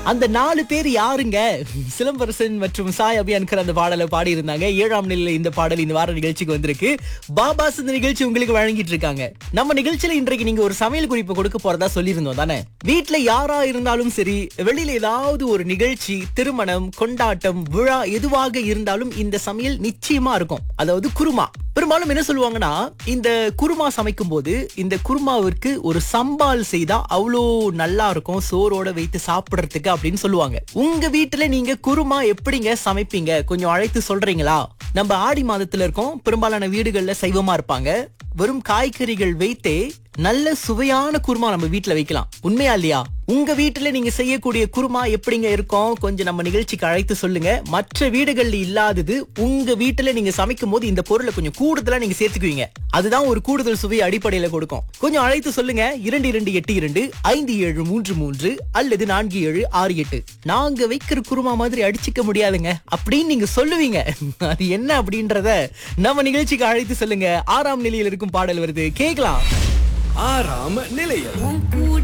அந்த நாலு பேர் யாருங்க சிலம்பரசன் மற்றும் சாய் அபியான்கர் அந்த பாடலை பாடி இருந்தாங்க ஏழாம் நிலையில இந்த பாடல் இந்த வார நிகழ்ச்சிக்கு வந்திருக்கு பாபாஸ் இந்த நிகழ்ச்சி உங்களுக்கு வழங்கிட்டு இருக்காங்க நம்ம நிகழ்ச்சியில இன்றைக்கு நீங்க ஒரு சமையல் குறிப்பு கொடுக்க போறதா சொல்லியிருந்தோம் தானே வீட்ல யாரா இருந்தாலும் சரி வெளியில ஏதாவது ஒரு நிகழ்ச்சி திருமணம் கொண்டாட்டம் விழா எதுவாக இருந்தாலும் இந்த சமையல் நிச்சயமா இருக்கும் அதாவது குருமா பெரும்பாலும் என்ன சொல்லுவாங்கன்னா இந்த குருமா சமைக்கும் போது இந்த குருமாவிற்கு ஒரு சம்பால் செய்தா அவ்வளோ நல்லா இருக்கும் சோறோட வைத்து சாப்பிடுறதுக்கு அப்படின்னு சொல்லுவாங்க உங்க வீட்டுல நீங்க குருமா எப்படிங்க சமைப்பீங்க கொஞ்சம் அழைத்து சொல்றீங்களா நம்ம ஆடி மாதத்துல இருக்கோம் பெரும்பாலான வீடுகள்ல சைவமா இருப்பாங்க வெறும் காய்கறிகள் வைத்தே நல்ல சுவையான குருமா நம்ம வீட்ல வைக்கலாம் உண்மையா இல்லையா உங்க வீட்டுல நீங்க செய்யக்கூடிய குருமா எப்படிங்க இருக்கும் கொஞ்சம் நம்ம நிகழ்ச்சிக்கு அழைத்து சொல்லுங்க மற்ற வீடுகள்ல இல்லாதது உங்க வீட்டுல நீங்க சமைக்கும் போது இந்த பொருளை கொஞ்சம் கூடுதலா நீங்க சேர்த்துக்குவீங்க அதுதான் ஒரு கூடுதல் சுவை அடிப்படையில கொடுக்கும் கொஞ்சம் அழைத்து சொல்லுங்க இரண்டு இரண்டு எட்டு இரண்டு ஐந்து ஏழு மூன்று மூன்று அல்லது நான்கு ஏழு ஆறு எட்டு நாங்க வைக்கிற குருமா மாதிரி அடிச்சுக்க முடியாதுங்க அப்படின்னு நீங்க சொல்லுவீங்க அது என்ன அப்படின்றத நம்ம நிகழ்ச்சிக்கு அழைத்து சொல்லுங்க ஆறாம் நிலையில் இருக்கும் பாடல் வருது கேக்கலாம் ஆறாம் நிலையம் உன் கூட